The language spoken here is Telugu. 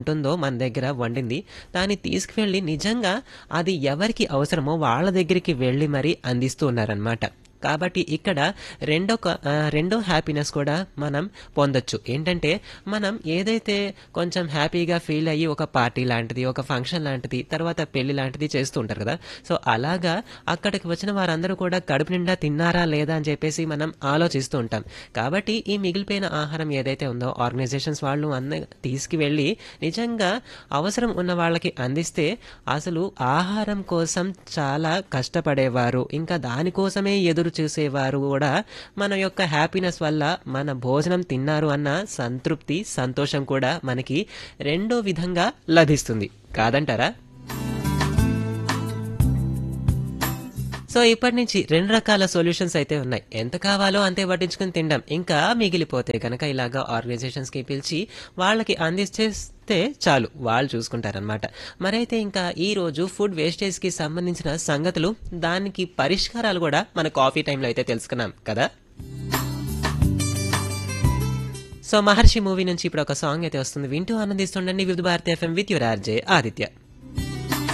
ఉంటుందో మన దగ్గర వండింది దాన్ని తీసుకువెళ్ళి నిజంగా అది ఎవరికి అవసరమో వాళ్ళ దగ్గరికి వెళ్ళి మరీ అందిస్తూ ఉన్నారనమాట కాబట్టి ఇక్కడ రెండో క- ఆ, రెండో హ్యాపీనెస్ కూడా మనం పొందొచ్చు ఏంటంటే మనం ఏదైతే కొంచెం హ్యాపీగా ఫీల్ అయ్యి ఒక పార్టీ లాంటిది ఒక ఫంక్షన్ లాంటిది తర్వాత పెళ్లి లాంటిది చేస్తూ ఉంటారు కదా సో అలాగా అక్కడికి వచ్చిన వారందరూ కూడా కడుపు నిండా తిన్నారా లేదా అని చెప్పేసి మనం ఆలోచిస్తూ ఉంటాం కాబట్టి ఈ మిగిలిపోయిన ఆహారం ఏదైతే ఉందో ఆర్గనైజేషన్స్ వాళ్ళు అన్న తీసుకువెళ్ళి నిజంగా అవసరం ఉన్న వాళ్ళకి అందిస్తే అసలు ఆహారం కోసం చాలా కష్టపడేవారు ఇంకా దానికోసమే ఎదురు చూసేవారు కూడా మన యొక్క హ్యాపీనెస్ వల్ల మన భోజనం తిన్నారు అన్న సంతృప్తి సంతోషం కూడా మనకి రెండో విధంగా లభిస్తుంది కాదంటారా సో ఇప్పటి నుంచి రెండు రకాల సొల్యూషన్స్ అయితే ఉన్నాయి ఎంత కావాలో అంతే పట్టించుకుని తినడం ఇంకా మిగిలిపోతే కనుక ఇలాగా ఆర్గనైజేషన్స్ కి పిలిచి వాళ్ళకి అందిస్తే చాలు వాళ్ళు చూసుకుంటారనమాట మరైతే ఇంకా ఈ రోజు ఫుడ్ వేస్టేజ్ కి సంబంధించిన సంగతులు దానికి పరిష్కారాలు కూడా మన కాఫీ టైంలో అయితే తెలుసుకున్నాం కదా సో మహర్షి మూవీ నుంచి ఇప్పుడు ఒక సాంగ్ అయితే వస్తుంది వింటూ ఆనందిస్తుండండి Vividh Bharati FM with your RJ Aditya